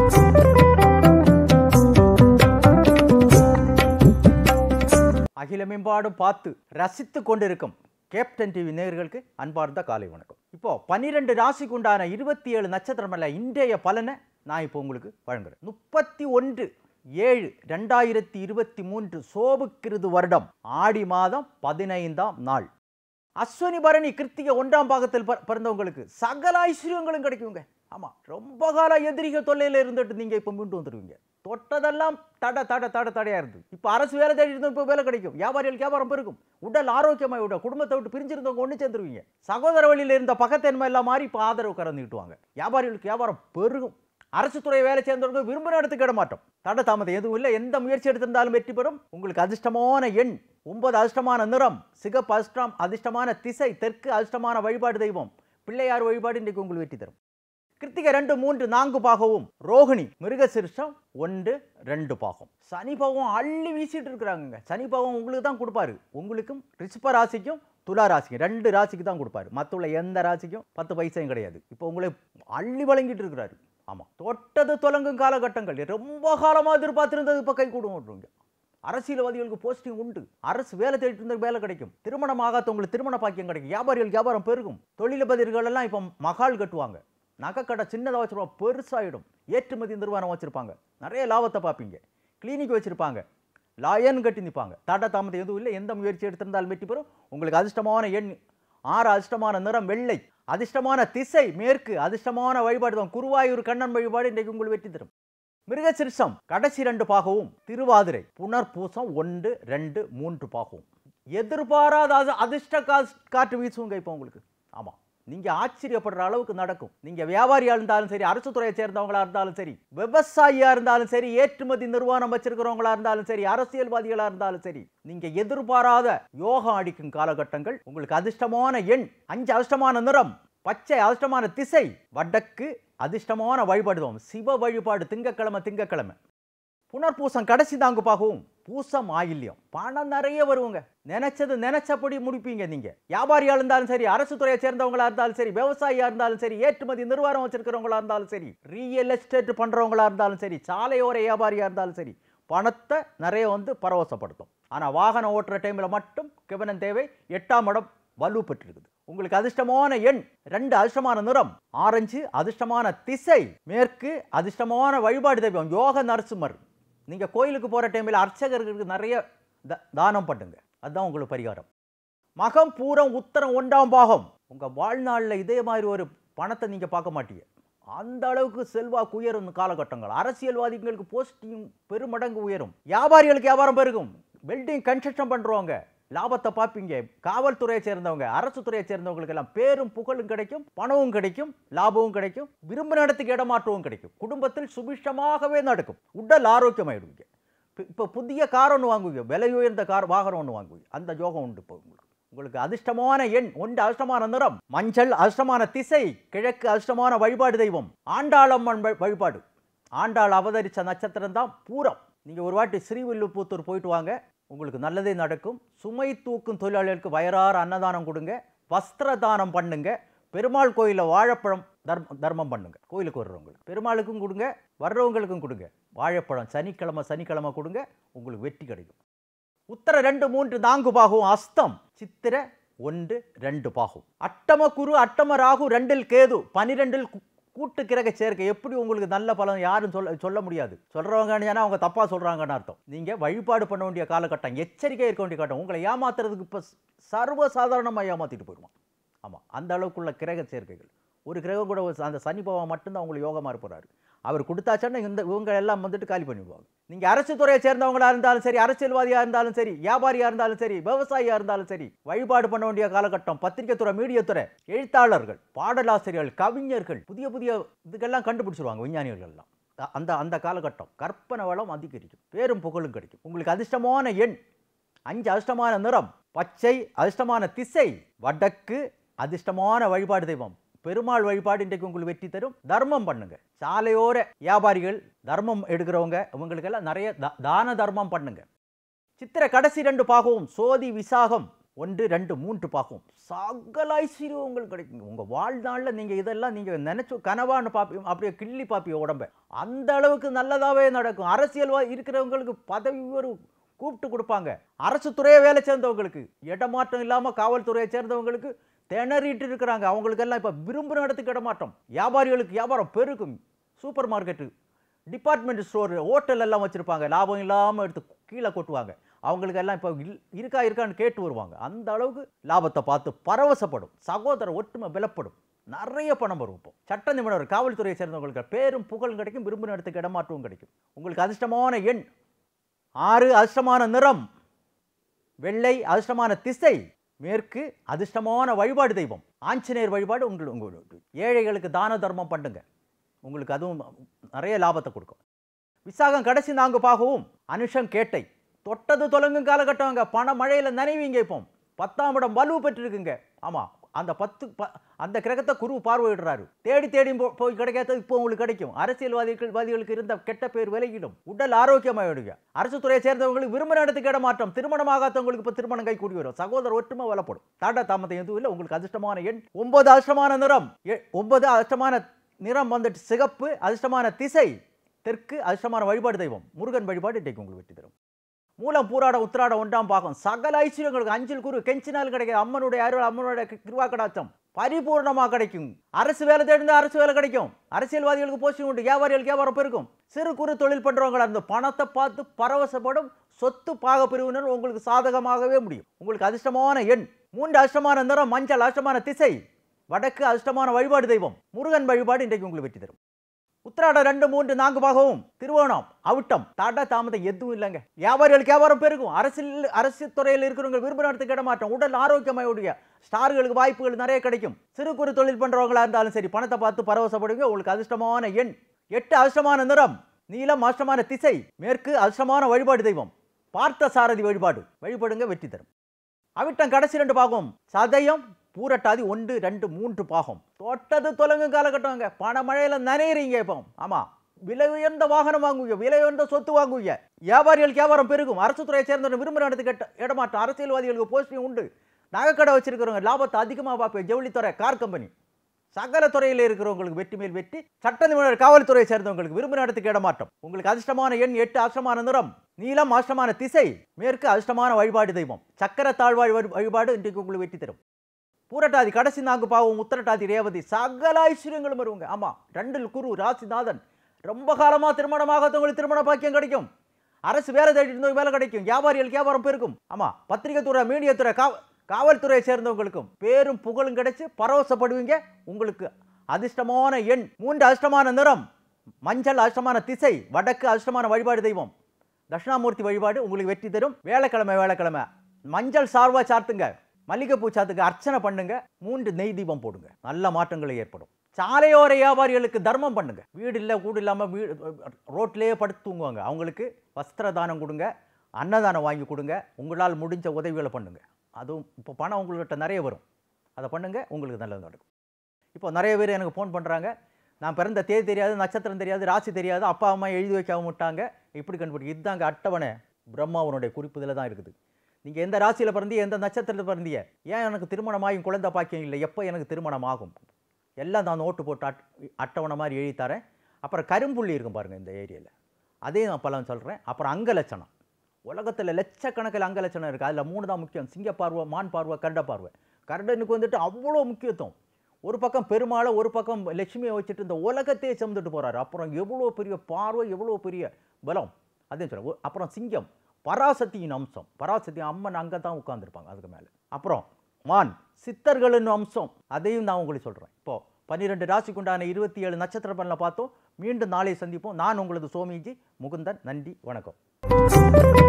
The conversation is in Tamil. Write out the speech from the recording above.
அகில மேம்பாடும் பார்த்து ரசித்து கொண்டிருக்கும் கேப்டன் டிவி நேயர்களுக்கு அன்பார்ந்த காலை வணக்கம் இப்போ பன்னிரெண்டு ராசிக்கு உண்டான இருபத்தி ஏழு நட்சத்திரமல்ல இன்றைய பலனை நான் இப்போ உங்களுக்கு வழங்குறேன் முப்பத்தி ஒன்று ஏழு ரெண்டாயிரத்தி இருபத்தி மூன்று சோபுக்கிருது வருடம் ஆடி மாதம் பதினைந்தாம் நாள் அஸ்வினி பரணி கிருத்திகை ஒன்றாம் பாகத்தில் பிற- பிறந்தவங்களுக்கு சகல ஐஸ்வர்யங்களும் கிடைக்குங்க ஆமா ரொம்ப கால எதிரிக தொல்லையில இருந்துட்டு நீங்க இப்ப மீண்டு வந்துருவீங்க தொட்டதெல்லாம் தட தட தட தடையா இருந்தது இப்ப அரசு வேலை தேடி இருந்தோம் இப்ப வேலை கிடைக்கும் வியாபாரிகளுக்கு வியாபாரம் பெருகும் உடல் ஆரோக்கியமாய் விட குடும்பத்தை விட்டு பிரிஞ்சிருந்தவங்க ஒண்ணு சேர்ந்துருவீங்க சகோதர வழியில இருந்த பக்கத்தன்மை எல்லாம் மாறி இப்ப ஆதரவு கறந்துக்கிட்டுவாங்க வியாபாரிகளுக்கு வியாபாரம் பெருகும் அரசு துறை வேலை சேர்ந்தவங்க விரும்பின இடத்துக்கு இட மாட்டோம் தட தாமதம் எதுவும் இல்லை எந்த முயற்சி எடுத்திருந்தாலும் வெற்றி பெறும் உங்களுக்கு அதிர்ஷ்டமான எண் ஒன்பது அதிர்ஷ்டமான நிறம் சிகப்பு அதிர்ஷ்டம் அதிர்ஷ்டமான திசை தெற்கு அதிர்ஷ்டமான வழிபாடு தெய்வம் பிள்ளையார் வழிபாடு இன்றைக்கு உங்களுக்கு வெற்றி தரும் கிருத்திகை ரெண்டு மூன்று நான்கு பாகவும் ரோகிணி மிருகசிருஷ்டம் ஒன்று ரெண்டு பாகம் சனி பாகம் அள்ளி வீசிட்டு இருக்கிறாங்க சனி பாகம் உங்களுக்கு தான் கொடுப்பாரு உங்களுக்கும் ரிஷப ராசிக்கும் துலா ராசிக்கும் ரெண்டு ராசிக்கு தான் கொடுப்பாரு மற்றுள்ள எந்த ராசிக்கும் பத்து பைசையும் கிடையாது இப்போ உங்களை அள்ளி வழங்கிட்டு இருக்கிறாரு ஆமாம் தொட்டது தொலங்கும் காலகட்டங்கள் ரொம்ப காலமாக எதிர்பார்த்திருந்தது இப்போ கை கூடுங்க அரசியல்வாதிகளுக்கு போஸ்டிங் உண்டு அரசு வேலை தேடிட்டு இருந்த வேலை கிடைக்கும் திருமணம் ஆகாதவங்களுக்கு திருமண பாக்கியம் கிடைக்கும் வியாபாரிகள் வியாபாரம் பெருகும் தொழிலதிபதிகள் எல்லாம் இப்போ மகால் கட்டுவாங்க நகைக்கடை சின்னதாக வச்சிருப்பாங்க பெருசாகிடும் ஏற்றுமதி நிறுவனம் வச்சுருப்பாங்க நிறைய லாபத்தை பார்ப்பீங்க கிளினிக் வச்சுருப்பாங்க லாயன் கட்டி நிற்பாங்க தட தாமதம் எதுவும் இல்லை எந்த முயற்சி எடுத்திருந்தாலும் வெற்றி பெறும் உங்களுக்கு அதிர்ஷ்டமான எண் ஆறு அதிர்ஷ்டமான நிறம் வெள்ளை அதிர்ஷ்டமான திசை மேற்கு அதிர்ஷ்டமான வழிபாடு தான் குருவாயூர் கண்ணன் வழிபாடு இன்றைக்கு உங்களுக்கு வெற்றி தரும் மிருகசிருஷம் கடைசி ரெண்டு பாகவும் திருவாதிரை புனர்பூசம் ஒன்று ரெண்டு மூன்று பாகவும் எதிர்பாராத அது அதிர்ஷ்ட காசு காற்று வீசுங்க இப்போ உங்களுக்கு ஆமாம் நீங்க ஆச்சரியப்படுற அளவுக்கு நடக்கும் நீங்க வியாபாரியா இருந்தாலும் சரி அரசு துறையை சேர்ந்தவங்களா இருந்தாலும் சரி விவசாயியா இருந்தாலும் சரி ஏற்றுமதி நிறுவனம் வச்சிருக்கிறவங்களா இருந்தாலும் சரி அரசியல்வாதிகளா இருந்தாலும் சரி நீங்க எதிர்பாராத யோகம் அடிக்கும் காலகட்டங்கள் உங்களுக்கு அதிர்ஷ்டமான எண் அஞ்சு அதிர்ஷ்டமான நிறம் பச்சை அதிர்ஷ்டமான திசை வடக்கு அதிர்ஷ்டமான வழிபாடுவோம் சிவ வழிபாடு திங்கக்கிழமை திங்கக்கிழமை புனர்பூசம் கடைசி தாங்கு பாகவும் பூசம் ஆயில்யம் பணம் நிறைய வருவங்க நினைச்சது நினைச்சபடி முடிப்பீங்க நீங்க வியாபாரியா இருந்தாலும் சரி அரசு துறையை சேர்ந்தவங்களா இருந்தாலும் சரி விவசாயியா இருந்தாலும் சரி ஏற்றுமதி நிர்வாகம் வச்சிருக்கிறவங்களா இருந்தாலும் சரி ரியல் எஸ்டேட் பண்றவங்களா இருந்தாலும் சரி சாலையோர வியாபாரியா இருந்தாலும் சரி பணத்தை நிறைய வந்து பரவசப்படுத்தும் ஆனா வாகனம் ஓட்டுற டைம்ல மட்டும் கவனம் தேவை எட்டாம் இடம் வலு பெற்றிருக்குது உங்களுக்கு அதிர்ஷ்டமான எண் ரெண்டு அதிர்ஷ்டமான நிறம் ஆரஞ்சு அதிர்ஷ்டமான திசை மேற்கு அதிர்ஷ்டமான வழிபாடு தெய்வம் யோக நரசிம்மர் நீங்க கோயிலுக்கு போற டைமில் அர்ச்சகர்களுக்கு நிறைய த- தானம் பண்ணுங்க அதுதான் உங்களுக்கு பரிகாரம் மகம் பூரம் உத்தரம் ஒன்றாம் பாகம் உங்க வாழ்நாளில் இதே மாதிரி ஒரு பணத்தை நீங்க பார்க்க மாட்டீங்க அந்த அளவுக்கு செல்வாக்கு உயரும் இந்த காலகட்டங்கள் அரசியல்வாதிகளுக்கு போஸ்டிங் பெருமடங்கு உயரும் வியாபாரிகளுக்கு வியாபாரம் பெருகும் பில்டிங் கன்ஸ்ட்ரக்ஷன் பண்றவங்க லாபத்தை பார்ப்பீங்க காவல்துறையை சேர்ந்தவங்க அரசு துறையை சேர்ந்தவங்களுக்கு எல்லாம் பேரும் புகழும் கிடைக்கும் பணமும் கிடைக்கும் லாபமும் கிடைக்கும் விரும்பின இடத்துக்கு இடமாற்றமும் கிடைக்கும் குடும்பத்தில் சுபிஷமாகவே நடக்கும் உடல் ஆரோக்கியமாயிடுவீங்க இப்ப- இப்போ புதிய கார் ஒன்று வாங்குவீங்க விலை உயர்ந்த கார் வாகனம் ஒன்று வாங்குவீங்க அந்த யோகம் உண்டு இப்போ உங்களுக்கு உங்களுக்கு அதிர்ஷ்டமான எண் ஒன்று அதிர்ஷ்டமான நிறம் மஞ்சள் அதிர்ஷ்டமான திசை கிழக்கு அதிர்ஷ்டமான வழிபாடு தெய்வம் ஆண்டாளம்மன் வழி- வழிபாடு ஆண்டாள் அவதரித்த நட்சத்திரம் தான் பூரம் நீங்கள் ஒரு வாட்டி ஸ்ரீவில்லுபுத்தூர் போயிட்டு வாங்க உங்களுக்கு நல்லதே நடக்கும் சுமை தூக்கும் தொழிலாளர்களுக்கு வயறார அன்னதானம் கொடுங்க வஸ்திர தானம் பண்ணுங்க பெருமாள் கோயிலில் வாழைப்பழம் தர்ம தர்மம் பண்ணுங்க கோயிலுக்கு வர்றவங்களுக்கு பெருமாளுக்கும் கொடுங்க வர்றவங்களுக்கும் கொடுங்க வாழைப்பழம் சனிக்கிழமை சனிக்கிழமை கொடுங்க உங்களுக்கு வெற்றி கிடைக்கும் உத்தர ரெண்டு மூன்று நான்கு பாகும் அஸ்தம் சித்திர ஒன்று ரெண்டு பாகும் அட்டம குரு அட்டம ராகு ரெண்டில் கேது பனிரெண்டில் கு- கூட்டு கிரக சேர்க்கை எப்படி உங்களுக்கு நல்ல பலன் யாரும் சொல்ல சொல்ல முடியாது சொல்றவங்க ஏன்னா அவங்க தப்பா சொல்றாங்கன்னு அர்த்தம் நீங்க வழிபாடு பண்ண வேண்டிய காலகட்டம் எச்சரிக்கை இருக்க வேண்டிய காட்டம் உங்களை ஏமாத்துறதுக்கு இப்ப சர்வ சாதாரணமாக ஏமாத்திட்டு போயிடுவான் ஆமா அந்த அளவுக்குள்ள கிரக சேர்க்கைகள் ஒரு கிரகம் கூட ஒரு அந்த சனி பகவான் மட்டும்தான் உங்களுக்கு யோகமா இருப்பாரு அவர் கொடுத்தாச்சுன்னா இந்த இவங்க எல்லாம் வந்துட்டு காலி பண்ணிடுவாங்க நீங்க அரசு துறையை சேர்ந்தவங்களா இருந்தாலும் சரி அரசியல்வாதியா இருந்தாலும் சரி வியாபாரியா இருந்தாலும் சரி விவசாயியா இருந்தாலும் சரி வழிபாடு பண்ண வேண்டிய காலகட்டம் பத்திரிகை துறை மீடியா துறை எழுத்தாளர்கள் பாடலாசிரியர்கள் கவிஞர்கள் புதிய புதிய இதுக்கெல்லாம் கண்டுபிடிச்சிருவாங்க விஞ்ஞானிகள் எல்லாம் அ- அந்த அந்த காலகட்டம் கற்பனை வளம் அதிகரிக்கும் பேரும் புகழும் கிடைக்கும் உங்களுக்கு அதிர்ஷ்டமான எண் அஞ்சு அதிர்ஷ்டமான நிறம் பச்சை அதிர்ஷ்டமான திசை வடக்கு அதிர்ஷ்டமான வழிபாடு தெய்வம் பெருமாள் வழிபாடு இன்றைக்கு உங்களுக்கு வெற்றி தரும் தர்மம் பண்ணுங்க சாலையோர வியாபாரிகள் தர்மம் எடுக்கிறவங்க இவங்களுக்கெல்லாம் நிறைய த- தான தர்மம் பண்ணுங்க சித்திர கடைசி ரெண்டு பாகவும் சோதி விசாகம் ஒன்று ரெண்டு மூன்று பாகம் சகல ஐஸ்வர்யம் உங்களுக்கு கிடைக்குங்க உங்கள் வாழ்நாளில் நீங்கள் இதெல்லாம் நீங்கள் நினச்சி கனவான்னு பார்ப்பீங்க அப்படியே கிள்ளி பார்ப்பீங்க உடம்ப அந்த அளவுக்கு நல்லதாகவே நடக்கும் அரசியல் இருக்கிறவங்களுக்கு பதவி ஒரு கூப்பிட்டு கொடுப்பாங்க அரசு துறையை வேலை சேர்ந்தவங்களுக்கு இடமாற்றம் இல்லாமல் காவல்துறையை சேர்ந்தவங்களுக்கு திணறிட்டு இருக்கிறாங்க அவங்களுக்கெல்லாம் இப்போ விரும்புகிற இடத்துக்கு இடமாற்றம் வியாபாரிகளுக்கு வியாபாரம் பெருகும் supermarket department store hotel எல்லாம் வச்சுருப்பாங்க லாபம் இல்லாமல் எடுத்து கீழே கொட்டுவாங்க அவங்களுக்கு எல்லாம் இப்போ இல்- இருக்கா இருக்கான்னு கேட்டு வருவாங்க அந்த அளவுக்கு லாபத்தை பார்த்து பரவசப்படும் சகோதர ஒற்றுமை பலப்படும் நிறைய பணம் வரும் இப்போ சட்ட நிபுணர் காவல்துறையை சேர்ந்தவங்களுக்கு பேரும் புகழும் கிடைக்கும் விரும்பின இடத்துக்கு இடமாற்றவும் கிடைக்கும் உங்களுக்கு அதிர்ஷ்டமான எண் ஆறு அதிர்ஷ்டமான நிறம் வெள்ளை அதிர்ஷ்டமான திசை மேற்கு அதிர்ஷ்டமான வழிபாடு தெய்வம் ஆஞ்சநேயர் வழிபாடு உங்கள் உங்களுக்கு ஏழைகளுக்கு தான தர்மம் பண்ணுங்க உங்களுக்கு அதுவும் நிறைய லாபத்தை கொடுக்கும் விசாகம் கடைசி நான்கு பாகவும் அனுஷம் கேட்டை தொட்டது தொலங்கும் காலகட்டம்ங்க பண மழையில் நனைவீங்க இப்போ பத்தாம் இடம் வலு பெற்றிருக்குங்க ஆமாம் அந்த பத்து ப அந்த கிரகத்தை குரு பார்வையிடுறாரு தேடி தேடி போ- போய் கிடைக்காதது இப்போ உங்களுக்கு கிடைக்கும் அரசியல்வாதிகள் வாதிகளுக்கு இருந்த கெட்ட பேர் விலகிடும் உடல் ஆரோக்கியமாயிடுங்க அரசு துறையை சேர்ந்தவங்களுக்கு விரும்பின இடத்துக்கு இடமாற்றம் திருமணமாகாதவங்களுக்கு இப்போ திருமணம் கை கூடி வரும் சகோதர ஒற்றுமை வளப்படும் தாண்டா தாமதம் எதுவும் இல்லை உங்களுக்கு அதிர்ஷ்டமான எண் ஒன்பது அதிர்ஷ்டமான நிறம் எ- ஒன்பது அதிர்ஷ்டமான நிறம் வந்துட்டு சிகப்பு அதிர்ஷ்டமான திசை தெற்கு அதிர்ஷ்டமான வழிபாடு தெய்வம் முருகன் வழிபாடு இன்றைக்கு உங்களுக்கு வெற்றி தரும் மூலம் பூராட உத்திராட ஒன்றாம் பாகம் சகல ஐஸ்வர்யங்களுக்கு அஞ்சில் குரு கெஞ்சினால் கிடைக்கும் அம்மனுடைய அருள் அம்மனுடைய கிருவா கடாச்சம் பரிபூர்ணமாக கிடைக்கும் அரசு வேலை தேடிந்தா அரசு வேலை கிடைக்கும் அரசியல்வாதிகளுக்கு போஸ்டிங் உண்டு வியாபாரிகளுக்கு வியாபாரம் பெருக்கும் சிறு குறு தொழில் பண்றவங்களா இருந்து பணத்தை பார்த்து பரவசப்படும் சொத்து பாக பிரிவினர் உங்களுக்கு சாதகமாகவே முடியும் உங்களுக்கு அதிர்ஷ்டமான எண் மூன்று அதிர்ஷ்டமான நிறம் மஞ்சள் அதிர்ஷ்டமான திசை வடக்கு அதிர்ஷ்டமான வழிபாடு தெய்வம் முருகன் வழிபாடு இன்றைக்கு உங்களுக்கு வெற்றி தரும் உத்திராடம் ரெண்டு மூன்று நான்கு பாகவும் திருவோணம் அவிட்டம் தாட்டா தாமதம் எதுவும் இல்லைங்க வியாபாரிகளுக்கு வியாபாரம் பெருகும் அரசியல் அரசு துறையில் இருக்கிறவங்க விரும்பின இடத்துக்கு இடமாற்றம் உடல் ஆரோக்கியமாயுடைய ஸ்டார்களுக்கு வாய்ப்புகள் நிறைய கிடைக்கும் சிறு குறு தொழில் பண்றவங்களா இருந்தாலும் சரி பணத்தை பார்த்து பரவசப்படுங்க உங்களுக்கு அதிர்ஷ்டமான எண் எட்டு அதிர்ஷ்டமான நிறம் நீலம் அதிர்ஷ்டமான திசை மேற்கு அதிர்ஷ்டமான வழிபாடு தெய்வம் பார்த்த சாரதி வழிபாடு வழிபடுங்க வெற்றி தரும் அவிட்டம் கடைசி ரெண்டு பாகம் சதயம் பூரட்டாதி ஒன்று ரெண்டு மூன்று பாகம் தொட்டது தொலங்கும் காலகட்டங்க பண மழையில நனையிறீங்க இப்போ ஆமா விலை உயர்ந்த வாகனம் வாங்குவீங்க விலை உயர்ந்த சொத்து வாங்குவீங்க வியாபாரிகளுக்கு வியாபாரம் பெருகும் அரசு துறையை சேர்ந்த விரும்புகிற இடத்துக்கு எட்ட- இடமாற்றம் அரசியல்வாதிகளுக்கு போஸ்டிங் உண்டு நகைக்கடை வச்சிருக்கிறவங்க லாபத்தை அதிகமாக பார்ப்பேன் ஜவுளித்துறை கார் கம்பெனி சகல துறையில் இருக்கிறவங்களுக்கு வெற்றி மேல் வெற்றி சட்ட நிபுணர் காவல்துறையை சேர்ந்தவங்களுக்கு விரும்பின இடத்துக்கு இடமாற்றம் உங்களுக்கு அதிர்ஷ்டமான எண் எட்டு அதிர்ஷ்டமான நிறம் நீலம் அதிர்ஷ்டமான திசை மேற்கு அதிர்ஷ்டமான வழிபாடு தெய்வம் சக்கர தாழ்வாழ் வழி- வழிபாடு இன்றைக்கு உங்களுக்கு வெற்றி தரும் பூரட்டாதி கடைசி நான்கு பாவம் உத்தரட்டாதி ரேவதி சகல ஐஸ்வர்யங்களும் வருவாங்க ஆமா ரெண்டில் குரு ராசிநாதன் ரொம்ப காலமா திருமணமாகாதவங்களுக்கு திருமண பாக்கியம் கிடைக்கும் அரசு வேலை தேடிட்டு இருந்தவங்க வேலை கிடைக்கும் வியாபாரிகளுக்கு வியாபாரம் பெருக்கும் ஆமா பத்திரிகை துறை மீடியா துறை காவ காவல்துறையை சேர்ந்தவங்களுக்கும் பேரும் புகழும் கிடைச்சு பரவசப்படுவீங்க உங்களுக்கு அதிர்ஷ்டமான எண் மூன்று அதிர்ஷ்டமான நிறம் மஞ்சள் அதிர்ஷ்டமான திசை வடக்கு அதிர்ஷ்டமான வழிபாடு தெய்வம் தட்சிணாமூர்த்தி வழிபாடு உங்களுக்கு வெற்றி தரும் வேலைக்கிழமை வேலைக்கிழமை மஞ்சள் சார்வா சாத்துங்க மல்லிகைப்பூ சாத்துக்கு அர்ச்சனை பண்ணுங்க மூன்று நெய் தீபம் போடுங்க நல்ல மாற்றங்கள் ஏற்படும் சாலையோர வியாபாரிகளுக்கு தர்மம் பண்ணுங்க வீடு இல்லை கூடு இல்லாமல் வீடு ரோட்லேயே படுத்து தூங்குவாங்க அவங்களுக்கு வஸ்திர தானம் கொடுங்க அன்னதானம் வாங்கி கொடுங்க உங்களால் முடிஞ்ச உதவிகளை பண்ணுங்க அதுவும் இப்போ பணம் உங்கள்கிட்ட நிறைய வரும் அதை பண்ணுங்க உங்களுக்கு நல்லது நடக்கும் இப்போ நிறைய பேர் எனக்கு ஃபோன் பண்ணுறாங்க நான் பிறந்த தேதி தெரியாது நட்சத்திரம் தெரியாது ராசி தெரியாது அப்பா அம்மா எழுதி வைக்காம விட்டாங்க இப்படி கண்டுபிடிக்கும் இதுதாங்க அட்டவணை பிரம்மாவனுடைய குறிப்புதில் தான் இருக்குது நீங்கள் எந்த ராசியில் பிறந்தீங்க எந்த நட்சத்திரத்தில் பிறந்தீங்க ஏன் எனக்கு திருமணமாகும் குழந்தை பாக்கியம் இல்லை எப்போ எனக்கு திருமணம் ஆகும் எல்லாம் நான் நோட்டு போட்டு அட் அட்டவணை மாதிரி எழுதி தரேன் அப்புறம் கரும்புள்ளி இருக்கும் பாருங்கள் இந்த ஏரியாவில் அதையும் நான் பலன் சொல்கிறேன் அப்புறம் அங்கலட்சணம் உலகத்தில் லட்சக்கணக்கில் அங்கலட்சணம் இருக்குது அதில் மூணு தான் முக்கியம் சிங்க பார்வை மான் பார்வை கருட பார்வை கருடனுக்கு வந்துட்டு அவ்வளோ முக்கியத்துவம் ஒரு பக்கம் பெருமாளை ஒரு பக்கம் லட்சுமியை வச்சுட்டு இந்த உலகத்தையே சுமந்துட்டு போகிறாரு அப்புறம் எவ்வளோ பெரிய பார்வை எவ்வளோ பெரிய பலம் அதையும் சொல்ல அப்புறம் சிங்கம் பராசக்தியின் அம்சம் பராசக்தி அம்மன் அங்கே தான் உட்காந்துருப்பாங்க அதுக்கு மேலே அப்புறம் மான் சித்தர்களின் அம்சம் அதையும் நான் உங்களுக்கு சொல்கிறேன் இப்போ பன்னிரெண்டு ராசிக்குண்டான இருபத்தி ஏழு நட்சத்திர பலனை பார்த்தோம் மீண்டும் நாளை சந்திப்போம் நான் உங்களது சோமிஜி முகுந்தன் நன்றி வணக்கம்